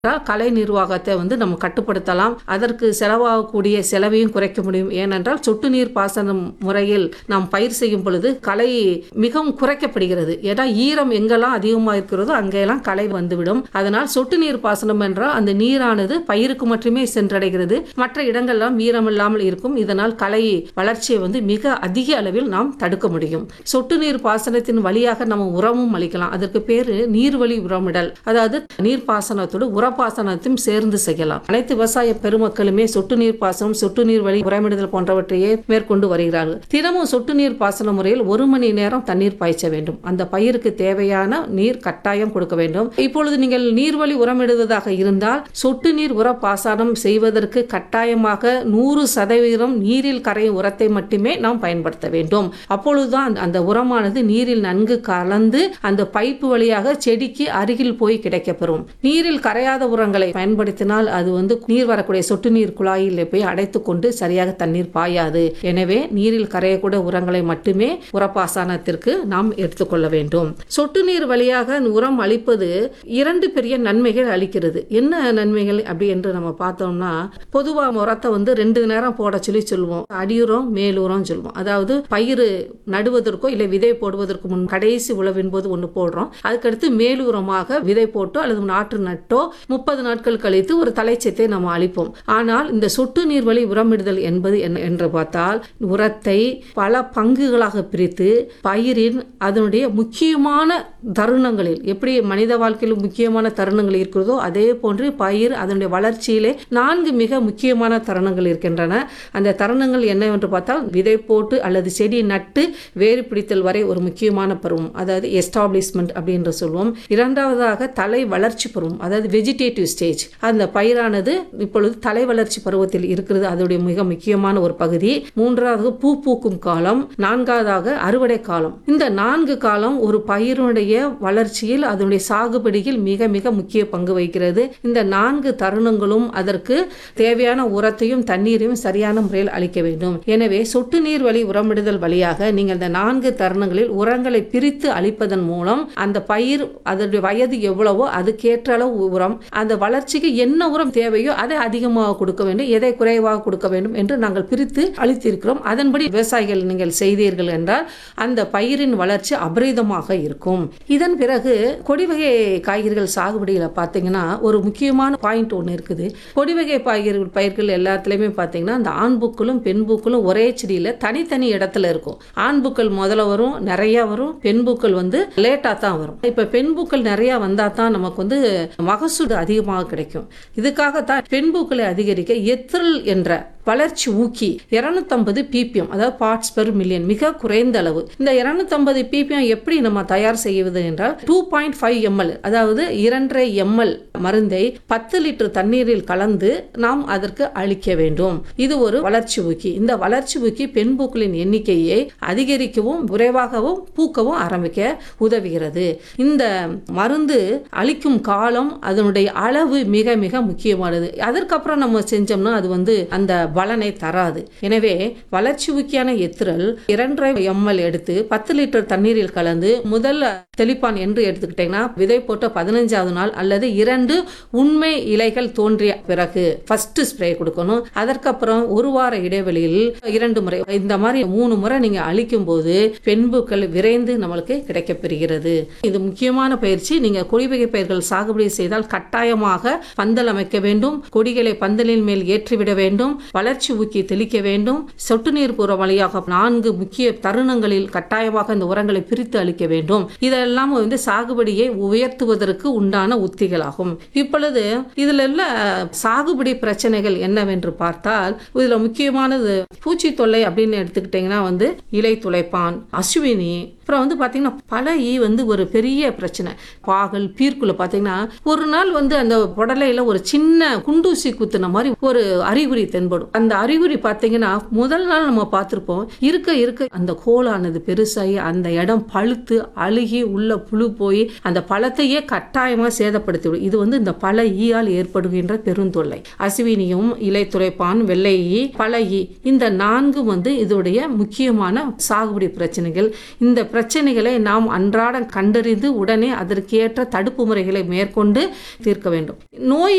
கலை நிர்வாகத்தை வந்து நம்ம கட்டுப்படுத்தலாம் அதற்கு செலவாகக்கூடிய செலவையும் குறைக்க முடியும் ஏனென்றால் சொட்டு நீர் பாசனம் முறையில் நாம் பயிர் செய்யும் பொழுது களை மிகவும் குறைக்கப்படுகிறது ஏன்னா ஈரம் எங்கெல்லாம் அதிகமாக இருக்கிறதோ அங்கெல்லாம் களை வந்துவிடும் அதனால் சொட்டு நீர் பாசனம் என்றால் அந்த நீரானது பயிருக்கு மட்டுமே சென்றடைகிறது மற்ற இடங்கள்லாம் ஈரமில்லாமல் இருக்கும் இதனால் களை வளர்ச்சியை வந்து மிக அதிக அளவில் நாம் தடுக்க முடியும் சொட்டு நீர் பாசனத்தின் வழியாக நம்ம உரமும் அளிக்கலாம் அதற்கு பேரு நீர்வழி உரமிடல் அதாவது நீர் பாசனத்தோடு உரப்பாசனத்தையும் சேர்ந்து செய்யலாம் அனைத்து விவசாய பெருமக்களுமே சொட்டு நீர் பாசனம் சொட்டு நீர் வழி உரமிடுதல் போன்றவற்றையே மேற்கொண்டு வருகிறார்கள் தினமும் சொட்டு நீர் பாசன முறையில் ஒரு மணி நேரம் தண்ணீர் பாய்ச்ச வேண்டும் அந்த பயிருக்கு தேவையான நீர் கட்டாயம் கொடுக்க வேண்டும் இப்பொழுது நீங்கள் நீர்வழி உரமிடுவதாக இருந்தால் சொட்டு நீர் உர பாசனம் செய்வதற்கு கட்டாயமாக நூறு சதவீதம் நீரில் கரையும் உரத்தை மட்டுமே நாம் பயன்படுத்த வேண்டும் அப்பொழுதுதான் அந்த உரமானது நீரில் நன்கு கலந்து அந்த பைப்பு வழியாக செடிக்கு அருகில் போய் கிடைக்கப்பெறும் நீரில் கரையாத உரங்களை பயன்படுத்தினால் அது வந்து நீர் வரக்கூடிய சொட்டு நீர் குழாயில் போய் அடைத்து கொண்டு சரியாக தண்ணீர் பாயாது எனவே நீரில் கரையக்கூடிய உரங்களை மட்டுமே உரப்பாசனத்திற்கு நாம் எடுத்துக்கொள்ள வேண்டும் சொட்டு நீர் வழியாக உரம் அளிப்பது இரண்டு பெரிய நன்மைகள் அளிக்கிறது என்ன நன்மைகள் அப்படி என்று நம்ம பார்த்தோம்னா பொதுவா உரத்தை வந்து ரெண்டு நேரம் போட சொல்லி சொல்லுவோம் அடியுரம் மேலுரம் சொல்லுவோம் அதாவது பயிர் நடுவதற்கோ இல்லை விதை போடுவதற்கு முன் கடைசி உழவின் போது ஒன்று போடுறோம் அதுக்கடுத்து மேலுரமாக விதை போட்டோ அல்லது நாற்று நட்டோ முப்பது நாட்கள் கழித்து ஒரு தலைச்சத்தை நம்ம அளிப்போம் ஆனால் இந்த சொட்டு நீர் வழி உரமிடுதல் என்பது என்ன என்று பார்த்தால் உரத்தை பல பங்குகளாக பிரித்து பயிரின் அதனுடைய முக்கியமான தருணங்களில் எப்படி மனித வாழ்க்கையில் முக்கியமான தருணங்கள் இருக்கிறதோ அதே போன்று பயிர் அதனுடைய வளர்ச்சியிலே நான்கு மிக முக்கியமான தருணங்கள் இருக்கின்றன அந்த தருணங்கள் என்னவென்று பார்த்தால் விதை போட்டு அல்லது செடி நட்டு வேறு பிடித்தல் வரை ஒரு முக்கியமான பருவம் அதாவது எஸ்டாப்ளிஷ்மெண்ட் அப்படின்னு சொல்லுவோம் இரண்டாவதாக தலை வளர்ச்சி பருவம் அதாவது வெஜிடேட்டிவ் ஸ்டேஜ் அந்த பயிரானது இப்பொழுது தலை வளர்ச்சி பருவத்தில் இருக்கிறது அதோடைய மிக முக்கியமான ஒரு பகுதி மூன்றாவது பூ பூக்கும் காலம் நான்காவதாக அறுவடை காலம் இந்த நான்கு காலம் ஒரு பயிருடைய வளர்ச்சியில் அதனுடைய சாகுபடியில் மிக மிக முக்கிய பங்கு வகிக்கிறது இந்த நான்கு தருணங்களும் அதற்கு தேவையான உரத்தையும் தண்ணீரையும் சரியான முறையில் அளிக்க வேண்டும் எனவே சொட்டு நீர் வழி உரமிடுதல் வழியாக நீங்கள் இந்த நான்கு தருணங்களில் உரங்களை பிரித்து அளிப்பதன் மூலம் அந்த பயிர் அதனுடைய வயது எவ்வளவோ அதுக்கேற்ற அளவு உரம் அந்த வளர்ச்சிக்கு என்ன உரம் தேவையோ அதை அதிகமாக கொடுக்க வேண்டும் எதை குறைவாக கொடுக்க வேண்டும் என்று நாங்கள் பிரித்து அளித்திருக்கிறோம் அதன்படி விவசாயிகள் நீங்கள் செய்தீர்கள் என்றால் அந்த பயிரின் வளர்ச்சி அபரிதமாக இருக்கும் இதன் பிறகு கொடி வகை காய்கறிகள் சாகுபடியில் பார்த்தீங்கன்னா ஒரு முக்கியமான பாயிண்ட் ஒன்று இருக்குது கொடி வகை காய்கறிகள் பயிர்கள் எல்லாத்துலேயுமே பார்த்தீங்கன்னா அந்த ஆண் பூக்களும் பெண் பூக்களும் ஒரே செடியில் தனித்தனி இடத்துல இருக்கும் ஆண் பூக்கள் முதல்ல வரும் நிறைய வரும் பெண் பூக்கள் வந்து லேட்டாக தான் வரும் இப்போ பெண் பூக்கள் நிறையா வந்தால் தான் நமக்கு வந்து மகசூல் அதிகமாக கிடைக்கும் இதுக்காகத்தான் பெண் பூக்களை அதிகரிக்க எத்திரல் என்ற வளர்ச்சி ஊக்கி இருநூத்தம்பது பிபிஎம் அதாவது பார்ட்ஸ் பெர் மில்லியன் மிக குறைந்த அளவு இந்த இருநூத்தம்பது பிபிஎம் எப்படி நம்ம தயார் செய்வது என்றால் டூ பாயிண்ட் ஃபைவ் எம்எல் அதாவது இரண்டரை எம்எல் மருந்தை பத்து லிட்டர் தண்ணீரில் கலந்து நாம் அதற்கு அளிக்க வேண்டும் இது ஒரு வளர்ச்சி ஊக்கி இந்த வளர்ச்சி ஊக்கி பெண் பூக்களின் எண்ணிக்கையை அதிகரிக்கவும் விரைவாகவும் பூக்கவும் ஆரம்பிக்க உதவுகிறது இந்த மருந்து அளிக்கும் காலம் அதனுடைய அளவு மிக மிக முக்கியமானது அதற்கப்புறம் நம்ம செஞ்சோம்னா அது வந்து அந்த பலனை தராது எனவே வளர்ச்சி ஊக்கியான எத்திரல் இரண்டரை எம்எல் எடுத்து பத்து லிட்டர் தண்ணீரில் கலந்து முதல் தெளிப்பான் என்று எடுத்துக்கிட்டீங்கன்னா விதை போட்ட பதினஞ்சாவது நாள் அல்லது இரண்டு உண்மை இலைகள் தோன்றிய பிறகு ஃபர்ஸ்ட் ஸ்ப்ரே கொடுக்கணும் அதற்கப்புறம் ஒரு வார இடைவெளியில் இரண்டு முறை இந்த மாதிரி மூணு முறை நீங்க அழிக்கும் போது பெண்புக்கள் விரைந்து நம்மளுக்கு கிடைக்கப்பெறுகிறது இது முக்கியமான பயிற்சி நீங்க கொடிவகை பயிர்கள் சாகுபடி செய்தால் கட்டாயமாக பந்தல் அமைக்க வேண்டும் கொடிகளை பந்தலின் மேல் ஏற்றிவிட வேண்டும் வளர்ச்சி ஊக்கி தெளிக்க வேண்டும் சொட்டு நீர் புற வழியாக நான்கு முக்கிய தருணங்களில் கட்டாயமாக இந்த உரங்களை பிரித்து அளிக்க வேண்டும் இதெல்லாம் வந்து சாகுபடியை உயர்த்துவதற்கு உண்டான உத்திகளாகும் இப்பொழுது இதுல உள்ள சாகுபடி பிரச்சனைகள் என்னவென்று பார்த்தால் இதுல முக்கியமானது பூச்சி தொல்லை அப்படின்னு எடுத்துக்கிட்டீங்கன்னா வந்து இலை துளைப்பான் அஸ்வினி அப்புறம் வந்து பார்த்தீங்கன்னா பல ஈ வந்து ஒரு பெரிய பிரச்சனை பாகல் பீர்க்குள்ள பார்த்தீங்கன்னா ஒரு நாள் வந்து அந்த புடலையில ஒரு சின்ன குண்டூசி குத்துன மாதிரி ஒரு அறிகுறி தென்படும் அந்த அறிகுறி பார்த்தீங்கன்னா முதல் நாள் நம்ம பார்த்துருப்போம் இருக்க இருக்க அந்த கோலானது பெருசாகி அந்த இடம் பழுத்து அழுகி உள்ள புழு போய் அந்த பழத்தையே கட்டாயமாக சேதப்படுத்திவிடும் இது வந்து இந்த பல ஈயால் ஏற்படுகின்ற பெருந்தொல்லை அசுவினியும் இலை துளைப்பான் வெள்ளை ஈ பல ஈ இந்த நான்கு வந்து இதோடைய முக்கியமான சாகுபடி பிரச்சனைகள் இந்த பிரச்சனைகளை நாம் அன்றாடம் கண்டறிந்து உடனே அதற்கேற்ற தடுப்பு முறைகளை மேற்கொண்டு தீர்க்க வேண்டும் நோய்